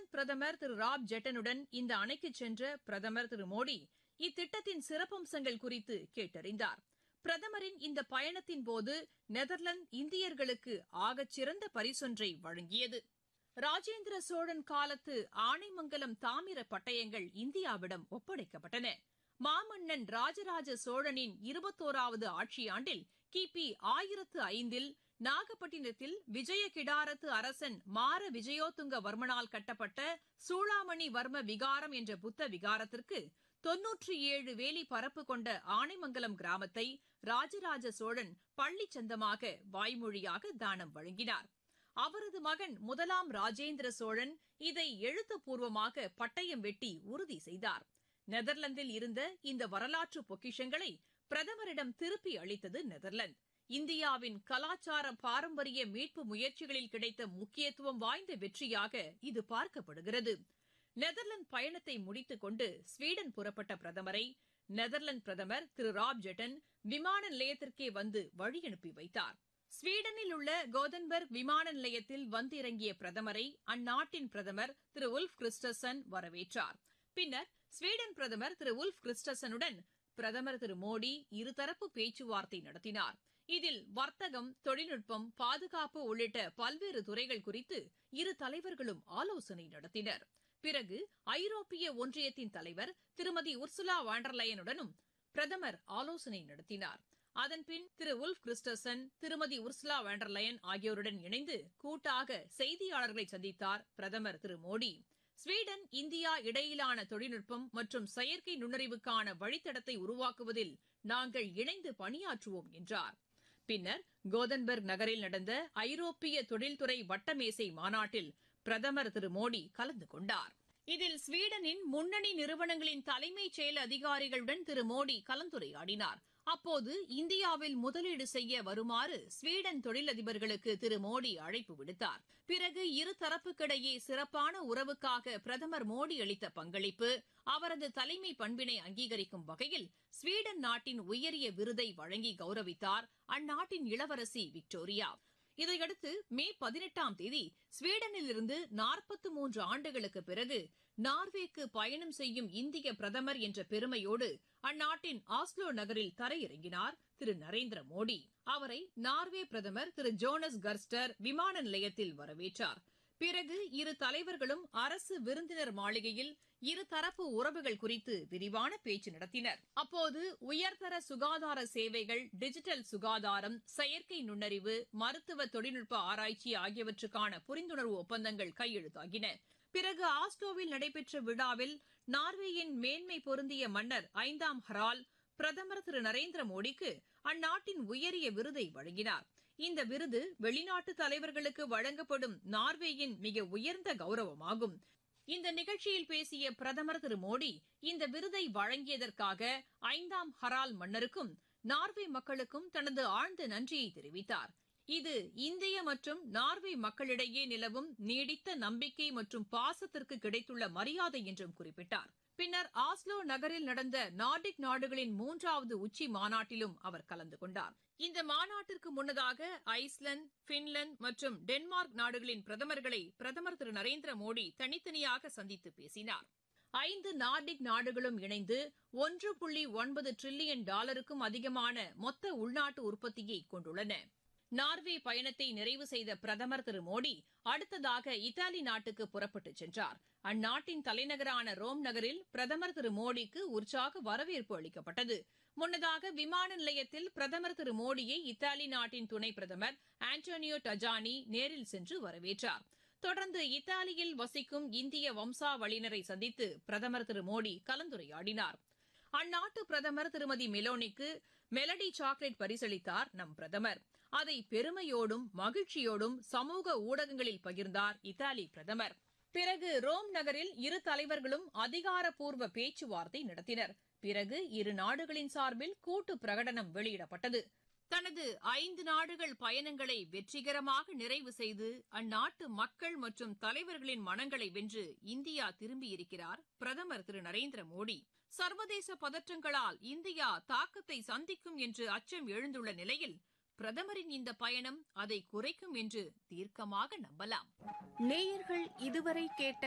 Netherlands பிரதமர் திரு rap ஜெட்டனுடன் இந்த அணைக்கு சென்ற பிரதமர் திரு மோடி இத்திட்டத்தின் சிறப்பம்சங்கள் குறித்து கேட்டறிந்தார் பிரதமரின் இந்த பயணத்தின்போது நெதர்லாந்து இந்தியர்களுக்கு ஆகச்சிறந்த பரிசொன்றை வழங்கியது ராஜேந்திர சோழன் காலத்து ஆனைமங்கலம் தாமிர பட்டயங்கள் இந்தியாவிடம் ஒப்படைக்கப்பட்டன மாமன்னன் ராஜராஜ சோழனின் இருபத்தோராவது ஆட்சியாண்டில் கிபி ஆயிரத்து ஐந்தில் நாகப்பட்டினத்தில் விஜய கிடாரத்து அரசன் மார விஜயோத்துங்க வர்மனால் கட்டப்பட்ட சூளாமணி வர்ம விகாரம் என்ற புத்த விகாரத்திற்கு தொன்னூற்றி ஏழு வேலி பரப்பு கொண்ட ஆனைமங்கலம் கிராமத்தை ராஜராஜ சோழன் பள்ளிச் சொந்தமாக வாய்மொழியாக தானம் வழங்கினார் அவரது மகன் முதலாம் ராஜேந்திர சோழன் இதை எழுத்துப்பூர்வமாக பட்டயம் வெட்டி உறுதி செய்தார் நெதர்லாந்தில் இருந்த இந்த வரலாற்று பொக்கிஷங்களை பிரதமரிடம் திருப்பி அளித்தது நெதர்லாந்து இந்தியாவின் கலாச்சார பாரம்பரிய மீட்பு முயற்சிகளில் கிடைத்த முக்கியத்துவம் வாய்ந்த வெற்றியாக இது பார்க்கப்படுகிறது நெதர்லாந்து பயணத்தை முடித்துக் கொண்டு ஸ்வீடன் புறப்பட்ட பிரதமரை நெதர்லாந்து பிரதமர் திரு ராப் ஜெட்டன் விமான நிலையத்திற்கே வந்து வழியனுப்பி வைத்தார் ஸ்வீடனில் உள்ள கோதன்பர்க் விமான நிலையத்தில் வந்திறங்கிய பிரதமரை அந்நாட்டின் பிரதமர் திரு உல்ஃப் கிறிஸ்டசன் வரவேற்றார் பின்னர் ஸ்வீடன் பிரதமர் திரு உல்ஃப் கிறிஸ்டசனுடன் பிரதமர் திரு மோடி இருதரப்பு பேச்சுவார்த்தை நடத்தினார் இதில் வர்த்தகம் தொழில்நுட்பம் பாதுகாப்பு உள்ளிட்ட பல்வேறு துறைகள் குறித்து இரு தலைவர்களும் ஆலோசனை நடத்தினர் பிறகு ஐரோப்பிய ஒன்றியத்தின் தலைவர் திருமதி உர்சுலா வாண்டர்லயனுடனும் பிரதமர் ஆலோசனை நடத்தினார் அதன்பின் திரு உல்ஃப் கிறிஸ்டசன் திருமதி உர்சுலா வாண்டர்லயன் ஆகியோருடன் இணைந்து கூட்டாக செய்தியாளர்களை சந்தித்தார் பிரதமர் திரு மோடி ஸ்வீடன் இந்தியா இடையிலான தொழில்நுட்பம் மற்றும் செயற்கை நுண்ணறிவுக்கான வழித்தடத்தை உருவாக்குவதில் நாங்கள் இணைந்து பணியாற்றுவோம் என்றார் பின்னர் கோதன்பர்க் நகரில் நடந்த ஐரோப்பிய தொழில்துறை வட்டமேசை மாநாட்டில் பிரதமர் திரு மோடி கலந்து கொண்டார் இதில் ஸ்வீடனின் முன்னணி நிறுவனங்களின் தலைமைச் செயல் அதிகாரிகளுடன் திரு மோடி கலந்துரையாடினார் அப்போது இந்தியாவில் முதலீடு செய்ய வருமாறு ஸ்வீடன் தொழிலதிபர்களுக்கு திரு மோடி அழைப்பு விடுத்தார் பிறகு இருதரப்புக்கிடையே சிறப்பான உறவுக்காக பிரதமர் மோடி அளித்த பங்களிப்பு அவரது தலைமை பண்பினை அங்கீகரிக்கும் வகையில் ஸ்வீடன் நாட்டின் உயரிய விருதை வழங்கி கௌரவித்தார் அந்நாட்டின் இளவரசி விக்டோரியா இதையடுத்து மே பதினெட்டாம் தேதி ஸ்வீடனிலிருந்து நாற்பத்து மூன்று ஆண்டுகளுக்கு பிறகு நார்வேக்கு பயணம் செய்யும் இந்திய பிரதமர் என்ற பெருமையோடு அந்நாட்டின் ஆஸ்லோ நகரில் தரையிறங்கினார் திரு நரேந்திர மோடி அவரை நார்வே பிரதமர் திரு ஜோனஸ் கர்ஸ்டர் விமான நிலையத்தில் வரவேற்றார் பிறகு இரு தலைவர்களும் அரசு விருந்தினர் மாளிகையில் இருதரப்பு உறவுகள் குறித்து விரிவான பேச்சு நடத்தினர் அப்போது உயர்தர சுகாதார சேவைகள் டிஜிட்டல் சுகாதாரம் செயற்கை நுண்ணறிவு மருத்துவ தொழில்நுட்ப ஆராய்ச்சி ஆகியவற்றுக்கான புரிந்துணர்வு ஒப்பந்தங்கள் கையெழுத்தாகின பிறகு ஆஸ்லோவில் நடைபெற்ற விழாவில் நார்வேயின் மேன்மை பொருந்திய மன்னர் ஐந்தாம் ஹரால் பிரதமர் திரு நரேந்திர மோடிக்கு அந்நாட்டின் உயரிய விருதை வழங்கினார் இந்த விருது வெளிநாட்டு தலைவர்களுக்கு வழங்கப்படும் நார்வேயின் மிக உயர்ந்த கௌரவமாகும் இந்த நிகழ்ச்சியில் பேசிய பிரதமர் திரு மோடி இந்த விருதை வழங்கியதற்காக ஐந்தாம் ஹரால் மன்னருக்கும் நார்வே மக்களுக்கும் தனது ஆழ்ந்த நன்றியை தெரிவித்தார் இது இந்திய மற்றும் நார்வே மக்களிடையே நிலவும் நீடித்த நம்பிக்கை மற்றும் பாசத்திற்கு கிடைத்துள்ள மரியாதை என்றும் குறிப்பிட்டார் பின்னர் ஆஸ்லோ நகரில் நடந்த நார்டிக் நாடுகளின் மூன்றாவது உச்சி மாநாட்டிலும் அவர் கலந்து கொண்டார் இந்த மாநாட்டிற்கு முன்னதாக ஐஸ்லாந்து பின்லாந்து மற்றும் டென்மார்க் நாடுகளின் பிரதமர்களை பிரதமர் திரு நரேந்திர மோடி தனித்தனியாக சந்தித்து பேசினார் ஐந்து நார்டிக் நாடுகளும் இணைந்து ஒன்று புள்ளி ஒன்பது டிரில்லியன் டாலருக்கும் அதிகமான மொத்த உள்நாட்டு உற்பத்தியை கொண்டுள்ளன நார்வே பயணத்தை நிறைவு செய்த பிரதமர் திரு மோடி அடுத்ததாக இத்தாலி நாட்டுக்கு புறப்பட்டுச் சென்றார் அந்நாட்டின் தலைநகரான ரோம் நகரில் பிரதமர் திரு மோடிக்கு உற்சாக வரவேற்பு அளிக்கப்பட்டது முன்னதாக விமான நிலையத்தில் பிரதமர் திரு மோடியை இத்தாலி நாட்டின் துணை பிரதமர் ஆண்டோனியோ டஜானி நேரில் சென்று வரவேற்றார் தொடர்ந்து இத்தாலியில் வசிக்கும் இந்திய வம்சாவளியினரை சந்தித்து பிரதமர் திரு மோடி கலந்துரையாடினார் அந்நாட்டு பிரதமர் திருமதி மெலோனிக்கு மெலடி சாக்லேட் பரிசளித்தார் நம் பிரதமர் அதை பெருமையோடும் மகிழ்ச்சியோடும் சமூக ஊடகங்களில் பகிர்ந்தார் இத்தாலி பிரதமர் பிறகு ரோம் நகரில் இரு தலைவர்களும் அதிகாரப்பூர்வ பேச்சுவார்த்தை நடத்தினர் பிறகு இரு நாடுகளின் சார்பில் கூட்டு பிரகடனம் வெளியிடப்பட்டது தனது ஐந்து நாடுகள் பயணங்களை வெற்றிகரமாக நிறைவு செய்து அந்நாட்டு மக்கள் மற்றும் தலைவர்களின் மனங்களை வென்று இந்தியா திரும்பியிருக்கிறார் பிரதமர் திரு நரேந்திர மோடி சர்வதேச பதற்றங்களால் இந்தியா தாக்கத்தை சந்திக்கும் என்று அச்சம் எழுந்துள்ள நிலையில் பிரதமரின் இந்த பயணம் அதை குறைக்கும் என்று தீர்க்கமாக நம்பலாம் நேயர்கள் இதுவரை கேட்ட